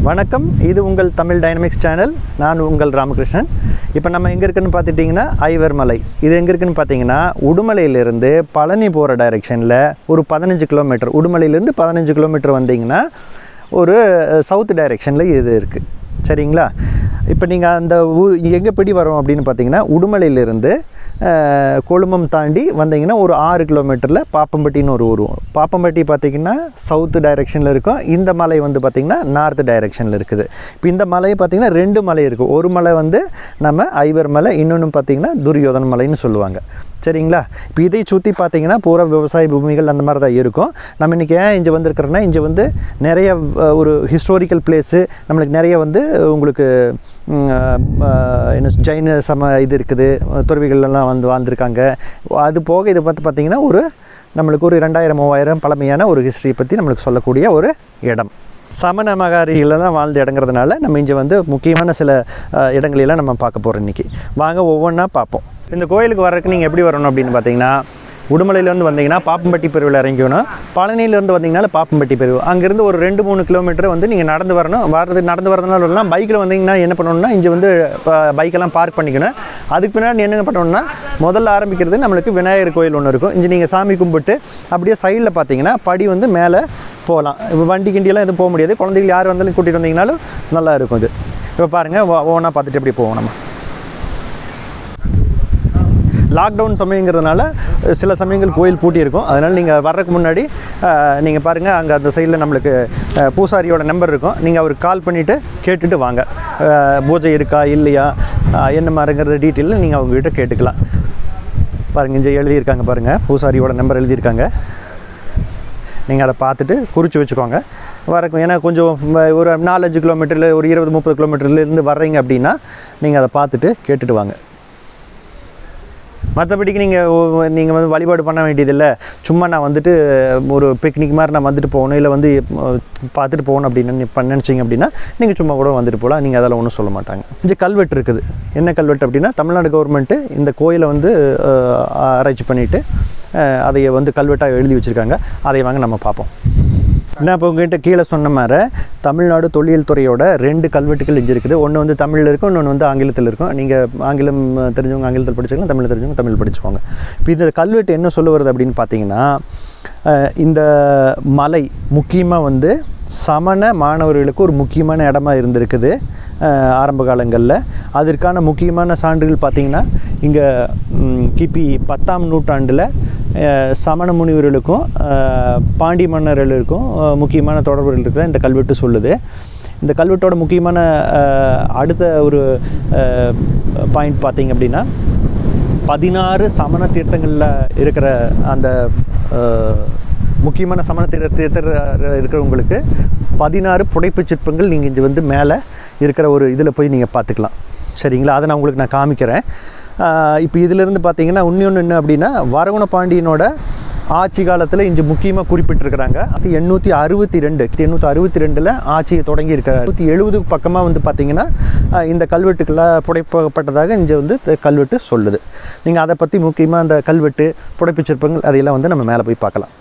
வணக்கம் இது உங்கள் தமிழ் டைனமிக்ஸ் சேனல் நான் உங்கள் ராமகிருஷ்ணன் இப்போ நம்ம எங்கே இருக்குன்னு பார்த்துட்டிங்கன்னா ஐவர் மலை இது எங்கே இருக்குன்னு பார்த்தீங்கன்னா உடுமலையிலேருந்து பழனி போகிற டைரெக்ஷனில் ஒரு பதினஞ்சு கிலோமீட்டர் உடுமலையிலேருந்து பதினஞ்சு கிலோமீட்டர் வந்தீங்கன்னா ஒரு சவுத் டைரெக்ஷனில் இது இருக்குது சரிங்களா இப்போ நீங்கள் அந்த ஊர் எங்கே பிடி வரோம் அப்படின்னு பார்த்தீங்கன்னா உடுமலையிலேருந்து அஹ், கொழுமம் தாண்டி வந்தீங்கன்னா ஒரு ஆறு கிலோமீட்டரில் பாப்பம்பட்டின்னு ஒரு ஊர் வரும். பாப்பம்பட்டி பார்த்தீங்கன்னா சவுத் டைரெக்ஷனில் இருக்கும் இந்த மலை வந்து பார்த்திங்கன்னா நார்த் டைரெக்ஷனில் இருக்குது இப்போ இந்த மலை பார்த்திங்கன்னா ரெண்டு மலை இருக்குது ஒரு மலை வந்து நம்ம ஐவர் மலை இன்னொன்று பார்த்திங்கன்னா துரியோதன மலைன்னு சொல்லுவாங்க சரிங்களா இப்போ இதை சுற்றி பார்த்தீங்கன்னா பூரா விவசாய பூமிகள் அந்த மாதிரி தான் இருக்கும் நம்ம இன்றைக்கி ஏன் இங்கே வந்திருக்கிறோன்னா இங்கே வந்து நிறைய அஹ், ஒரு ஹிஸ்டாரிக்கல் பிளேஸு நம்மளுக்கு நிறைய வந்து உங்களுக்கு ம், அஹ், என்ன சொ- ஜைன சம இது இருக்குது துறவிகள் எல்லாம் வந்து வாழ்ந்திருக்காங்க அது போக இது பார்த்து பார்த்திங்கன்னா ஒரு நம்மளுக்கு ஒரு ரெண்டாயிரம் மூவாயிரம் பழமையான ஒரு ஹிஸ்ட்ரி பற்றி நம்மளுக்கு சொல்லக்கூடிய ஒரு இடம் சமண மகாரிகளெல்லாம் வாழ்ந்த இடங்கிறதுனால நம்ம இங்கே வந்து முக்கியமான சில அஹ், இடங்களெல்லாம் நம்ம பார்க்க போகிறோம் இன்றைக்கி வாங்க ஒவ்வொன்றா பார்ப்போம் இந்த கோயிலுக்கு வர்றதுக்கு நீங்கள் எப்படி வரணும் அப்படின்னு பார்த்தீங்கன்னா உடுமலையிலேருந்து வந்தீங்கன்னா பாப்பம்பட்டி பிரிவில் இறங்கிக்கணும் பழனியிலேருந்து வந்தீங்கன்னா பாப்பம்பட்டி பிரிவு அங்கேருந்து ஒரு ரெண்டு மூணு கிலோமீட்டர் வந்து நீங்கள் நடந்து வரணும் வர்றது நடந்து வரதுனால வரலாம் பைக்கில் வந்தீங்கன்னா என்ன பண்ணணும்னா இங்கே வந்து பைக்கெல்லாம் பார்க் பண்ணிக்கணும் அதுக்கு பின்னாடி என்ன பண்ணணும்னா முதல்ல ஆரம்பிக்கிறது நம்மளுக்கு விநாயகர் கோயில் ஒன்று இருக்கும் இங்கே நீங்கள் சாமி கும்பிட்டு அப்படியே சைடில் பார்த்தீங்கன்னா படி வந்து மேலே போகலாம் இப்போ வண்டி கிண்டியெல்லாம் எதுவும் போக முடியாது குழந்தைகள் யார் வந்தாலும் கூட்டிகிட்டு வந்தீங்கனாலும் நல்லா இருக்கும் இது இப்போ பாருங்கள் ஒவ்வொன்றா பார்த்துட்டு எப்படி போவோம் நம்ம லாக்டவுன் சமயங்கிறதுனால அஹ், சில சமயங்கள் கோயில் பூட்டி இருக்கும் அதனால் நீங்கள் வர்றதுக்கு முன்னாடி நீங்கள் பாருங்கள் அங்கே அந்த சைடில் நம்மளுக்கு அஹ், பூசாரியோட நம்பர் இருக்கும் நீங்கள் அவருக்கு கால் பண்ணிவிட்டு கேட்டுட்டு வாங்க அஹ், பூஜை இருக்கா இல்லையா அஹ், என்ன மாதிரிங்கிறது டீட்டெயில் நீங்கள் அவங்ககிட்ட கேட்டுக்கலாம் பாருங்கள் இங்கே எழுதியிருக்காங்க பாருங்கள் பூசாரியோட நம்பர் எழுதியிருக்காங்க நீங்கள் அதை பார்த்துட்டு குறித்து வச்சுக்கோங்க வரக்கும் ஏன்னா கொஞ்சம் வ- ஒரு நாலஞ்சு கிலோமீட்டரில் ஒரு இருபது முப்பது கிலோமீட்டர்லேருந்து வர்றீங்க அப்படின்னா நீங்கள் அதை பார்த்துட்டு கேட்டுட்டு வாங்க மற்றபடிக்கு நீங்கள் நீங்கள் வந்து வழிபாடு பண்ண வேண்டியதில்லை சும்மா நான் வந்துட்டு ஒரு பிக்னிக் மாதிரி நான் வந்துட்டு போகணும் இல்லை வந்து அஹ், பார்த்துட்டு போகணும் அப்படின்னு நீ பண்ண நினச்சிங்க அப்படின்னா நீங்கள் சும்மா கூட வந்துட்டு போகலாம் நீங்கள் அதெல்லாம் ஒன்றும் சொல்ல மாட்டாங்க இங்கே கல்வெட்டு இருக்குது என்ன கல்வெட்டு அப்படின்னா தமிழ்நாடு கவர்மெண்ட்டு இந்த கோயிலை வந்து அஹ், ஆராய்ச்சி பண்ணிவிட்டு அதை வந்து கல்வெட்டாக எழுதி வச்சுருக்காங்க அதை வாங்க நம்ம பார்ப்போம் நான் இப்போ உங்ககிட்ட கீழே சொன்ன மாதிரி தமிழ்நாடு தொல்லியல் துறையோட ரெண்டு கல்வெட்டுகள் இங்கே இருக்குது ஒன்று வந்து தமிழில் இருக்கும் இன்னொன்று வந்து ஆங்கிலத்தில் இருக்கும் நீங்கள் ஆங்கிலம் தெரிஞ்சவங்க ஆங்கிலத்தில் படிச்சுக்கலாம் தமிழ் தெரிஞ்சவங்க தமிழ் படிச்சுக்கோங்க இப்போ இந்த கல்வெட்டு என்ன சொல்ல வருது அப்படின்னு பார்த்தீங்கன்னா அஹ், இந்த மலை முக்கியமாக வந்து சமண மாணவர்களுக்கு ஒரு முக்கியமான இடமா இருந்திருக்குது அஹ், ஆரம்ப காலங்களில் அதற்கான முக்கியமான சான்றுகள் பார்த்திங்கன்னா இங்கே கிபி பத்தாம் நூற்றாண்டில் அஹ், சமண முனிவர்களுக்கும் அஹ், பாண்டிய மன்னர்களுக்கும் அஹ், முக்கியமான தொடர்புகள் இருக்கிறத இந்த கல்வெட்டு சொல்லுது இந்த கல்வெட்டோட முக்கியமான அஹ், அடுத்த ஒரு பாயிண்ட் பார்த்தீங்க அப்படின்னா பதினாறு சமண தீர்த்தங்களில் இருக்கிற அந்த அஹ், முக்கியமான சமண தீர்த்த தீர்த்தர் இருக்கிறவங்களுக்கு பதினாறு புடைப்புச் சிற்பங்கள் நீங்கள் இங்கே வந்து மேலே இருக்கிற ஒரு இதில் போய் நீங்கள் பார்த்துக்கலாம் சரிங்களா அதை நான் உங்களுக்கு நான் காமிக்கிறேன் இப்போ இதிலிருந்து பார்த்தீங்கன்னா இன்னொன்று என்ன அப்படின்னா வரகுண பாண்டியனோட ஆட்சி காலத்தில் இங்கே முக்கியமாக குறிப்பிட்டிருக்கிறாங்க அது எண்ணூற்றி அறுபத்தி ரெண்டு எண்ணூற்றி அறுபத்தி ரெண்டில் ஆட்சியை தொடங்கி இருக்கிறார் நூற்றி எழுபது பக்கமாக வந்து பார்த்தீங்கன்னா அஹ், இந்த கல்வெட்டுக்கெல்லாம் புடைப்பப்பட்டதாக இங்கே வந்து இந்த கல்வெட்டு சொல்லுது நீங்கள் அதை பற்றி முக்கியமாக அந்த கல்வெட்டு புடைப்புச் சிற்பங்கள் அதையெல்லாம் வந்து நம்ம மேலே போய் பார்க்கலாம்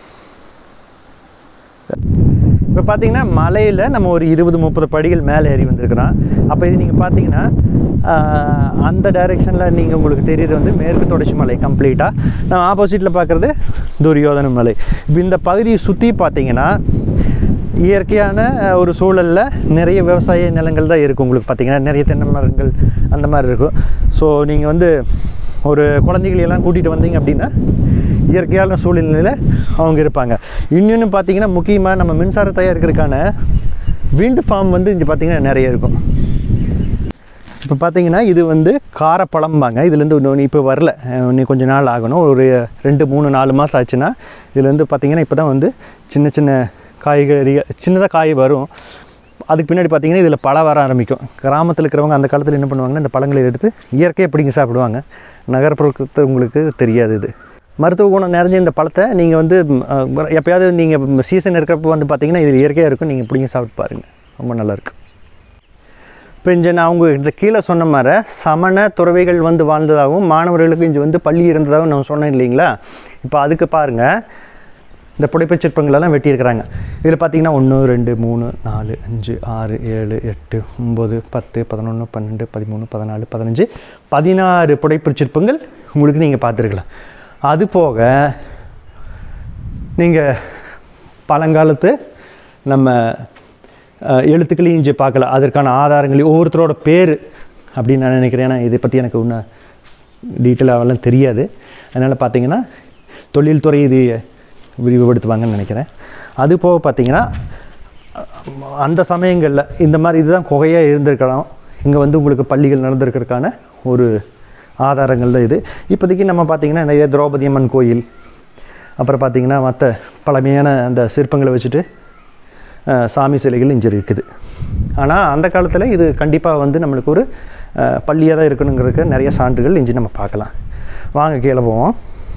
இப்போ பார்த்தீங்கன்னா மலையில் நம்ம ஒரு இருபது முப்பது படிகள் மேலே ஏறி வந்திருக்கிறோம் அப்போ இது நீங்கள் பார்த்தீங்கன்னா ஆஹ், அந்த டைரெக்ஷனில் நீங்கள் உங்களுக்கு தெரியுது வந்து மேற்கு தொடர்ச்சி மலை கம்ப்ளீட்டாக நம்ம ஆப்போசிட்டில் பார்க்குறது துரியோதன மலை இப்போ இந்த பகுதியை சுற்றி பார்த்தீங்கன்னா இயற்கையான அஹ், ஒரு சூழலில் நிறைய விவசாய நிலங்கள் தான் இருக்குது உங்களுக்கு பார்த்தீங்கன்னா நிறைய தென்னை மரங்கள் அந்த மாதிரி இருக்கும் ஸோ நீங்கள் வந்து ஒரு குழந்தைகளை எல்லாம் கூட்டிகிட்டு வந்தீங்க அப்படின்னா இயற்கையான சூழ்நிலையில் அவங்க இருப்பாங்க இன்னொன்று பார்த்தீங்கன்னா முக்கியமாக நம்ம மின்சார தயாரிக்கிறதுக்கான விண்ட் ஃபார்ம் வந்து இங்கே பார்த்தீங்கன்னா நிறைய இருக்கும் இப்போ பார்த்தீங்கன்னா இது வந்து காரப்பழம்பாங்க இதுலேருந்து இன்னொன்று இப்போ வரல அஹ் இன்னும் கொஞ்ச நாள் ஆகணும் ஒரு ரெண்டு மூணு நாலு மாதம் ஆச்சுன்னா இதுலேருந்து பார்த்தீங்கன்னா இப்போ தான் வந்து சின்ன சின்ன காய்கறி சின்னதாக காய் வரும் அதுக்கு பின்னாடி பார்த்தீங்கன்னா இதில் பழம் வர ஆரம்பிக்கும் கிராமத்தில் இருக்கிறவங்க அந்த காலத்தில் என்ன பண்ணுவாங்கன்னா இந்த பழங்களை எடுத்து இயற்கையாக பிடிங்கி சாப்பிடுவாங்க நகர்ப்புறத்து உங்களுக்கு தெரியாது இது மருத்துவ குணம் நிறைஞ்ச இந்த பழத்தை நீங்கள் வந்து ம், அஹ், எப்பயாவது நீங்கள் சீசன் இருக்கிறப்ப வந்து பார்த்தீங்கன்னா இது இயற்கையாக இருக்கும் நீங்கள் பிடிங்கி சாப்பிட்டு பாருங்கள் ரொம்ப நல்லாயிருக்கும் இப்போ இங்கே நான் அவங்க இந்த கீழே சொன்ன மாதிரி சமண துறவிகள் வந்து வாழ்ந்ததாகவும் மாணவர்களுக்கு இங்கே வந்து பள்ளி இருந்ததாகவும் நான் சொன்னேன் இல்லைங்களா இப்போ அதுக்கு பாருங்கள் இந்த புடைப்புச் சிற்பங்களெல்லாம் வெட்டியிருக்கிறாங்க இதில் பார்த்தீங்கன்னா ஒன்று ரெண்டு மூணு நாலு அஞ்சு ஆறு ஏழு எட்டு ஒம்பது பத்து பதினொன்று பன்னெண்டு பதிமூணு பதினாலு பதினஞ்சு பதினாறு புடைப்புச் சிற்பங்கள் உங்களுக்கு நீங்கள் பார்த்துருக்கலாம் அது போக நீங்கள் பழங்காலத்து நம்ம அஹ், எழுத்துக்களையும் இங்கே பார்க்கலாம் அதற்கான ஆதாரங்களையும் ஒவ்வொருத்தரோட பேர் அப்படின்னு நான் நினைக்கிறேன் ஏன்னா இதை பற்றி எனக்கு இன்னும் டீட்டெயிலாகலாம் தெரியாது அதனால் பார்த்தீங்கன்னா தொழில்துறை இது விரிவுபடுத்துவாங்கன்னு நினைக்கிறேன் அது போக பார்த்தீங்கன்னா அந்த சமயங்களில் இந்த மாதிரி இதுதான் குகையாக இருந்திருக்கலாம் இங்கே வந்து உங்களுக்கு பள்ளிகள் நடந்திருக்கிறதுக்கான ஒரு ஆதாரங்கள் தான் இது இப்போதைக்கு நம்ம பார்த்திங்கன்னா நிறைய திரௌபதி அம்மன் கோயில் அப்புறம் பார்த்திங்கன்னா மற்ற பழமையான அந்த சிற்பங்களை வச்சுட்டு அஹ், சாமி சிலைகள் இங்கே இருக்குது ஆனால் அந்த காலத்தில் இது கண்டிப்பாக வந்து நம்மளுக்கு ஒரு பள்ளியாக தான் இருக்கணுங்கிறதுக்கு நிறைய சான்றுகள் இஞ்சி நம்ம பார்க்கலாம் வாங்க கீழே போவோம்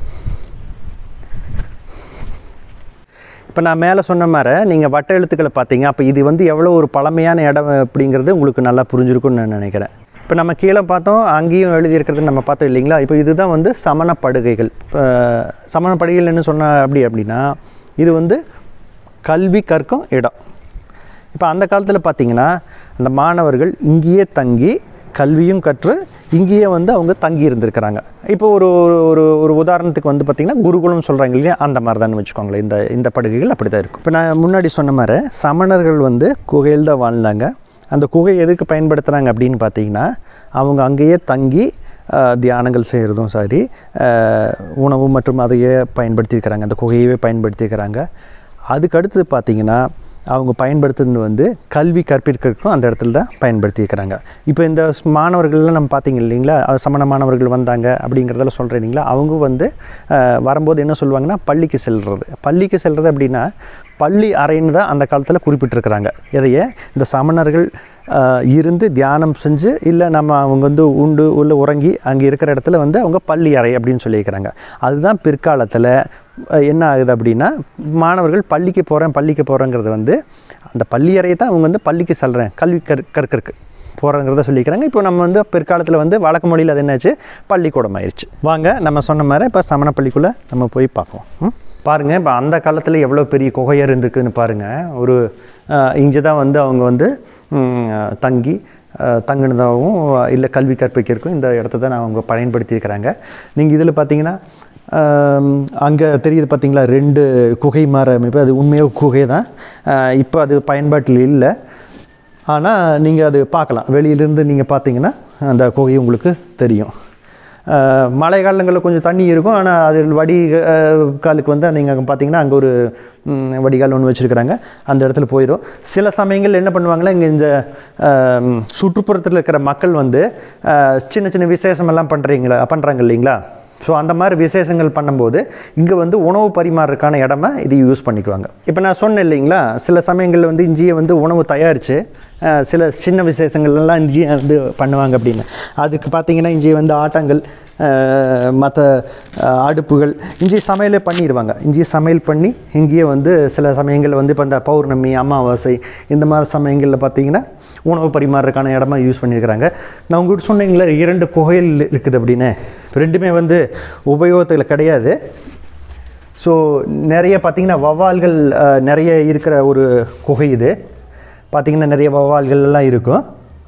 இப்போ நான் மேலே சொன்ன மாதிரி நீங்கள் வட்ட எழுத்துக்களை பார்த்தீங்க அப்போ இது வந்து எவ்வளோ ஒரு பழமையான இடம் அப்படிங்கிறது உங்களுக்கு நல்லா புரிஞ்சிருக்கும்னு நான் நினைக்கிறேன் இப்போ நம்ம கீழே பார்த்தோம் அங்கேயும் எழுதியிருக்கிறது நம்ம பார்த்தோம் இல்லைங்களா இப்போ இதுதான் வந்து சமண படுகைகள் இப்போ சமண படுகைகள் என்ன சொன்ன அப்படி அப்படின்னா இது வந்து கல்வி கற்கும் இடம் இப்போ அந்த காலத்தில் பார்த்தீங்கன்னா அந்த மாணவர்கள் இங்கேயே தங்கி கல்வியும் கற்று இங்கேயே வந்து அவங்க தங்கி இருந்திருக்கிறாங்க இப்போ ஒரு ஒரு ஒரு ஒரு உதாரணத்துக்கு வந்து பார்த்திங்கன்னா குருகுலம் சொல்கிறாங்க இல்லையா அந்த மாதிரி தான் வச்சுக்கோங்களேன் இந்த இந்த படுகைகள் அப்படி தான் இருக்கும் இப்போ நான் முன்னாடி சொன்ன மாதிரி சமணர்கள் வந்து குகையில் தான் வாழ்ந்தாங்க அந்த குகை எதுக்கு பயன்படுத்துகிறாங்க அப்படின்னு பார்த்தீங்கன்னா அவங்க அங்கேயே தங்கி அஹ், தியானங்கள் செய்கிறதும் சரி அஹ், உணவு மற்றும் அதையே பயன்படுத்தியிருக்கிறாங்க அந்த குகையவே பயன்படுத்தியிருக்கிறாங்க அதுக்கு அடுத்தது பார்த்தீங்கன்னா அவங்க பயன்படுத்துறது வந்து கல்வி கற்பிற்கும் அந்த இடத்துல தான் பயன்படுத்தியிருக்கிறாங்க இப்போ இந்த ஸ் மாணவர்கள்லாம் நம்ம பார்த்தீங்க இல்லைங்களா அஹ் சமண மாணவர்கள் வந்தாங்க அப்படிங்கிறதெல்லாம் சொல்கிறேன் இல்லைங்களா அவங்க வந்து அஹ், வரும்போது என்ன சொல்லுவாங்கன்னா பள்ளிக்கு செல்கிறது பள்ளிக்கு செல்கிறது அப்படின்னா பள்ளி அறைன்னு தான் அந்த காலத்தில் குறிப்பிட்டிருக்கிறாங்க எதையே இந்த சமணர்கள் அஹ், இருந்து தியானம் செஞ்சு இல்லை நம்ம அவங்க வந்து உண்டு உள்ள உறங்கி அங்கே இருக்கிற இடத்துல வந்து அவங்க பள்ளி அறை அப்படின்னு சொல்லியிருக்கிறாங்க அதுதான் பிற்காலத்தில் அஹ், என்ன ஆகுது அப்படின்னா மாணவர்கள் பள்ளிக்கு போகிறேன் பள்ளிக்கு போகிறேங்கிறது வந்து அந்த பள்ளி அறையை தான் அவங்க வந்து பள்ளிக்கு செல்கிறேன் கல்வி கற் கற்கற்கு போகிறங்கிறத சொல்லிக்கிறாங்க இப்போ நம்ம வந்து பிற்காலத்தில் வந்து வழக்கு மொழியில் அது என்னாச்சு பள்ளிக்கூடம் ஆயிடுச்சு வாங்க நம்ம சொன்ன மாதிரி இப்போ சமண பள்ளிக்குள்ளே நம்ம போய் பார்ப்போம் ம்? பாருங்க இப்போ அந்த காலத்தில் எவ்வளோ பெரிய குகையாக இருந்திருக்குதுன்னு பாருங்கள் ஒரு இங்கே தான் வந்து அவங்க வந்து ம், தங்கி அஹ், தங்கினதாகவும் இல்லை கல்வி கற்பிக்கிறதுக்கும் இந்த இடத்த தான் அவங்க பயன்படுத்தியிருக்கிறாங்க நீங்கள் இதில் பார்த்தீங்கன்னா அங்கே தெரியுது பார்த்தீங்களா ரெண்டு குகை மாற அமைப்பு அது உண்மையாக குகை தான் இப்போ அது பயன்பாட்டில் இல்லை ஆனால் நீங்கள் அது பார்க்கலாம் வெளியிலேருந்து நீங்கள் பார்த்தீங்கன்னா அந்த குகை உங்களுக்கு தெரியும் அஹ், மழை காலங்களில் கொஞ்சம் தண்ணி இருக்கும் ஆனால் அது வடி அஹ், காலுக்கு வந்து நீங்கள் அங்கே பார்த்தீங்கன்னா அங்கே ஒரு ம், வடிகால் ஒன்று வச்சுருக்கிறாங்க அந்த இடத்துல போயிடும் சில சமயங்கள் என்ன பண்ணுவாங்கன்னா இங்கே இந்த அஹ், சுற்றுப்புறத்தில் இருக்கிற மக்கள் வந்து அஹ், சின்ன சின்ன விசேஷமெல்லாம் பண்ணுறீங்களா பண்ணுறாங்க இல்லைங்களா ஸோ அந்த மாதிரி விசேஷங்கள் பண்ணும்போது இங்கே வந்து உணவு பரிமாறுறதுக்கான இடமா இது யூஸ் பண்ணிக்குவாங்க இப்போ நான் சொன்னேன் இல்லைங்களா சில சமயங்களில் வந்து இஞ்சியை வந்து உணவு தயாரித்து அஹ், சில சின்ன விசேஷங்கள்லாம் இஞ்சியை வந்து பண்ணுவாங்க அப்படின்னு அதுக்கு பார்த்தீங்கன்னா இஞ்சி வந்து ஆட்டங்கள் மற்ற அடுப்புகள் இஞ்சி சமையலே பண்ணிடுவாங்க இஞ்சி சமையல் பண்ணி இங்கேயே வந்து சில சமயங்களில் வந்து இப்போ இந்த பௌர்ணமி அமாவாசை இந்த மாதிரி சமயங்களில் பார்த்தீங்கன்னா உணவு பரிமாறுறதுக்கான இடமா யூஸ் பண்ணியிருக்கிறாங்க நான் உங்கள்கிட்ட சொன்னீங்களே இரண்டு குகைகள் இருக்குது அப்படின்னு ரெண்டுமே வந்து உபயோகத்தில் கிடையாது ஸோ நிறைய பார்த்திங்கன்னா வவ்வால்கள் அஹ், நிறைய இருக்கிற ஒரு குகை இது பார்த்திங்கன்னா நிறைய வவ்வால்கள் எல்லாம் இருக்கும்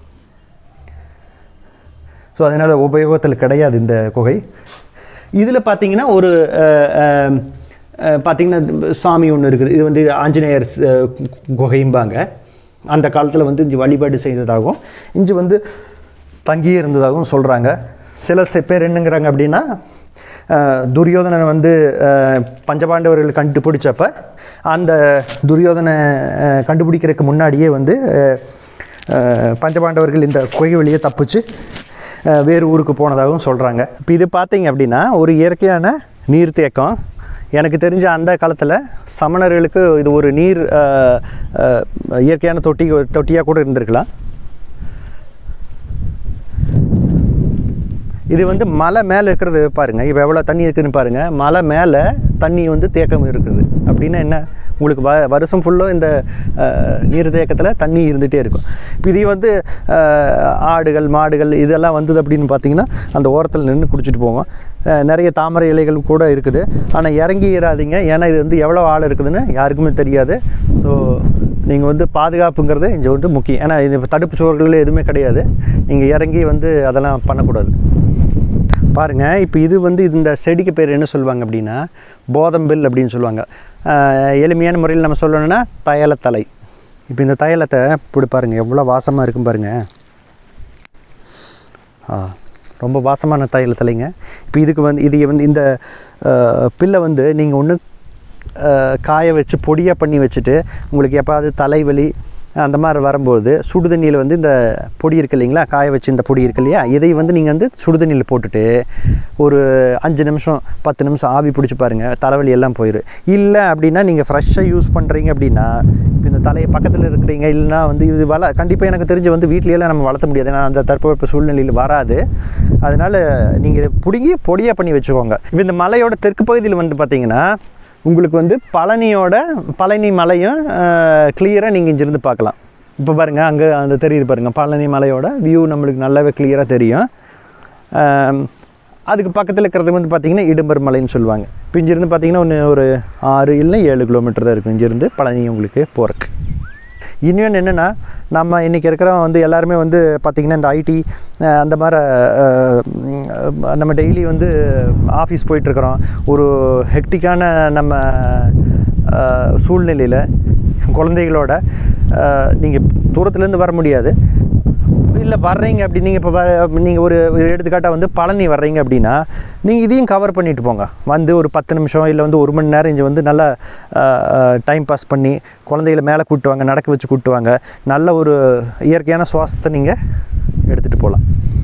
ஸோ அதனால் உபயோகத்தில் கிடையாது இந்த குகை இதில் பார்த்தீங்கன்னா ஒரு அஹ், அஹ், அஹ், பார்த்தீங்கன்னா சாமி ஒன்று இருக்குது இது வந்து ஆஞ்சநேயர் அஹ், குகைம்பாங்க அந்த காலத்தில் வந்து இஞ்சி வழிபாடு செய்ததாகவும் இஞ்சி வந்து தங்கியே இருந்ததாகவும் சொல்கிறாங்க சில சி- பேர் என்னங்கிறாங்க அப்படின்னா அஹ், துரியோதனன் வந்து அஹ், பஞ்சபாண்டவர்கள் கண்டுபிடிச்சப்ப அந்த துரியோதனை அஹ், கண்டுபிடிக்கிறதுக்கு முன்னாடியே வந்து அஹ், அஹ், பஞ்சபாண்டவர்கள் இந்த குகை வழியே தப்பிச்சு அஹ், வேறு ஊருக்கு போனதாகவும் சொல்கிறாங்க இப்போ இது பார்த்தீங்க அப்படின்னா ஒரு இயற்கையான நீர்த்தேக்கம் எனக்கு தெரிஞ்ச அந்த காலத்தில் சமணர்களுக்கு இது ஒரு நீர் அஹ், அஹ், இயற்கையான தொட்டி தொட்டியாக கூட இருந்திருக்கலாம் இது வந்து மலை மேலே இருக்கிறது பாருங்கள் இப்போ எவ்வளோ தண்ணி இருக்குதுன்னு பாருங்கள் மலை மேலே தண்ணி வந்து தேக்கம் இருக்குது அப்படின்னா என்ன உங்களுக்கு வ வருஷம் ஃபுல்லும் இந்த அஹ், நீர்த்தேக்கத்தில் தண்ணி இருந்துகிட்டே இருக்கும் இப்போ இதே வந்து அஹ், ஆடுகள் மாடுகள் இதெல்லாம் வந்தது அப்படின்னு பார்த்தீங்கன்னா அந்த ஓரத்தில் நின்று குடிச்சிட்டு போகும் அஹ், நிறைய தாமரை இலைகள் கூட இருக்குது ஆனால் இறங்கிடாதீங்க ஏன்னா இது வந்து எவ்வளோ ஆள் இருக்குதுன்னு யாருக்குமே தெரியாது ஸோ நீங்கள் வந்து பாதுகாப்புங்கிறது இங்கே வந்து முக்கியம் ஏன்னா இது இப்ப தடுப்பு சுவர்கள் எதுவுமே கிடையாது நீங்கள் இறங்கி வந்து அதெல்லாம் பண்ணக்கூடாது பாருங்கள் இப்போ இது வந்து இந்த செடிக்கு பேர் என்ன சொல்லுவாங்க அப்படின்னா போதம்பில் அப்படின்னு சொல்லுவாங்க அஹ், எளிமையான முறையில் நம்ம சொல்லணும்னா தயலத்தலை இப்போ இந்த தைலத்தை இப்படி பாருங்கள் எவ்வளோ வாசமாக இருக்கும் பாருங்கள் ஆ ரொம்ப வாசமான தையல் தலைங்க இப்போ இதுக்கு வந்து இது வந்து இந்த அஹ், பில்லை வந்து நீங்கள் ஒன்று காய வச்சு பொடியாக பண்ணி வச்சுட்டு உங்களுக்கு எப்பாவது தலைவலி அந்த மாதிரி வரும்போது சுடு தண்ணியில் வந்து இந்த பொடி இருக்கு இல்லைங்களா காய வச்சு இந்த பொடி இருக்கு இல்லையா இதை வந்து நீங்கள் வந்து சுடு தண்ணியில் போட்டுட்டு ஒரு அஞ்சு நிமிஷம் பத்து நிமிஷம் ஆவி பிடிச்சி பாருங்கள் தலைவலி எல்லாம் போயிடும் இல்லை அப்படின்னா நீங்கள் ஃப்ரெஷ்ஷாக யூஸ் பண்ணுறீங்க அப்படின்னா இப்போ இந்த தலையை பக்கத்தில் இருக்கிறீங்க இல்லைன்னா வந்து இது வள கண்டிப்பாக எனக்கு தெரிஞ்சு வந்து வீட்லையெல்லாம் நம்ம வளர்த்த முடியாது ஏன்னா அந்த தட்பவெப்ப சூழ்நிலையில் வராது அதனால் நீங்கள் இதை பிடுங்கி பொடியாக பண்ணி வச்சுக்கோங்க இப்போ இந்த மலையோட தெற்கு பகுதியில் வந்து பார்த்தீங்கன்னா உங்களுக்கு வந்து பழனியோட பழனி மலையும் கிளியராக நீங்கள் இங்கிருந்து பார்க்கலாம் இப்போ பாருங்கள் அங்கே அந்த தெரியுது பாருங்கள் பழனி மலையோட வியூ நம்மளுக்கு நல்லாவே கிளியராக தெரியும் ஆம், அதுக்கு பக்கத்தில் இருக்கிறது வந்து பார்த்திங்கன்னா இடும்பர் மலைன்னு சொல்லுவாங்க இப்போ இங்கிருந்து பார்த்தீங்கன்னா ஒன்று ஒரு ஆறு இல்லை ஏழு கிலோமீட்டர் தான் இருக்கும் இங்கிருந்து பழனி உங்களுக்கு போகிறக்கு இன்னொன்று என்னென்னா நம்ம இன்றைக்கி இருக்கிறவங்க வந்து எல்லாருமே வந்து பார்த்திங்கன்னா இந்த ஐடி அந்த மாதிரி அஹ், ம், நம்ம டெய்லி வந்து ஆஃபீஸ் போயிட்டுருக்குறோம் ஒரு ஹெக்டிக்கான நம்ம சூழ்நிலையில் குழந்தைகளோட நீங்கள் தூரத்துலேருந்து வர முடியாது இல்லை வர்றீங்க அப்படி நீங்கள் இப்போ நீங்கள் ஒரு ஒரு எடுத்துக்காட்டாக வந்து பழனி வர்றீங்க அப்படின்னா நீங்கள் இதையும் கவர் பண்ணிட்டு போங்க வந்து ஒரு பத்து நிமிஷம் இல்லை வந்து ஒரு மணி நேரம் இங்கே வந்து நல்லா டைம் பாஸ் பண்ணி குழந்தைகளை மேலே கூட்டுவாங்க நடக்க வச்சு கூட்டுவாங்க நல்ல ஒரு இயற்கையான சுவாசத்தை நீங்கள் எடுத்துகிட்டு போகலாம்